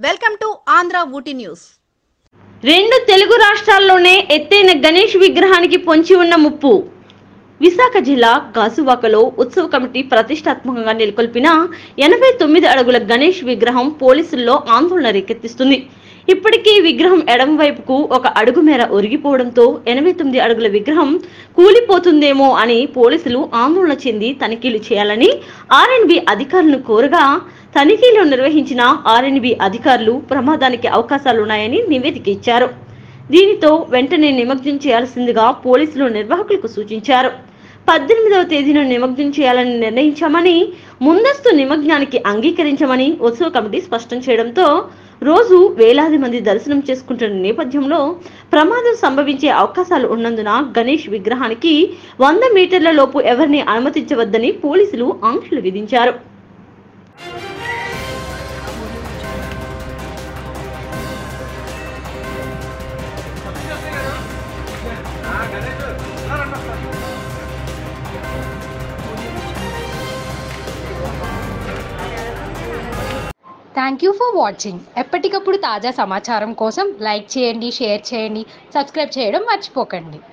welcome to Andhra Ooty news రెండు తెలుగు రాష్ట్రాల్లోనే ఎత్తైన గణేష్ విగ్రహానికి పొంచి ఉన్న ముప్పు విశాఖ జిల్లా గాజువాకలో ఉత్సవ కమిటీ ప్రతిష్టాత్మకంగా నెలకొల్పిన ఎనభై తొమ్మిది అడుగుల గణేష్ విగ్రహం పోలీసుల్లో ఆందోళన రేకెత్తిస్తుంది ఇప్పటికీ విగ్రహం ఎడమ వైపుకు ఒక అడుగు మేర ఒరిగిపోవడంతో ఎనభై తొమ్మిది అడుగుల విగ్రహం కూలిపోతుందేమో అని పోలీసులు ఆందోళన చెంది తనిఖీలు చేయాలని ఆర్ఎన్బి అధికారులను కోరగా తనిఖీలు నిర్వహించిన ఆర్ఎన్బి అధికారులు ప్రమాదానికి అవకాశాలున్నాయని నివేదిక ఇచ్చారు దీనితో వెంటనే నిమగ్నం చేయాల్సిందిగా పోలీసులు నిర్వాహకులకు సూచించారు పద్దెనిమిదవ తేదీన నిమగ్నం చేయాలని నిర్ణయించామని ముందస్తు నిమగ్నానికి అంగీకరించమని ఉత్సవ కమిటీ స్పష్టం చేయడంతో రోజు వేలాది మంది దర్శనం చేసుకుంటున్న నేపథ్యంలో ప్రమాదం సంభవించే అవకాశాలు ఉన్నందున గణేష్ విగ్రహానికి వంద మీటర్ల లోపు ఎవరిని అనుమతించవద్దని పోలీసులు ఆంక్షలు విధించారు థ్యాంక్ యూ ఫర్ వాచింగ్ ఎప్పటికప్పుడు తాజా సమాచారం కోసం లైక్ చేయండి షేర్ చేయండి సబ్స్క్రైబ్ చేయడం మర్చిపోకండి